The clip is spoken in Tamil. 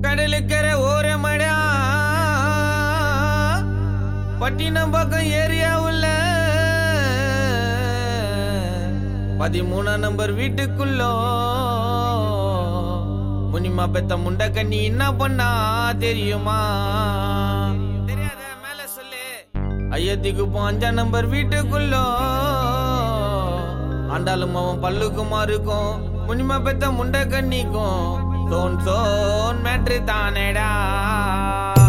கடலுக்கரை ஓரமடா பட்டினம் பக்கம் ஏரியா உள்ள பதிமூணாம் நம்பர் வீட்டுக்குள்ள முனிமா பெத்த முண்டை கண்ணி என்ன பண்ணா தெரியுமா தெரியாத மேல சொல்லு ஐயத்திக்கு போ அஞ்சாம் நம்பர் வீட்டுக்குள்ள ஆண்டாலும் அவன் பல்லுக்குமா இருக்கும் முனிமா பெத்த முண்டை கண்ணிக்கும் சோன் சோன் மேட்ரு தானேடா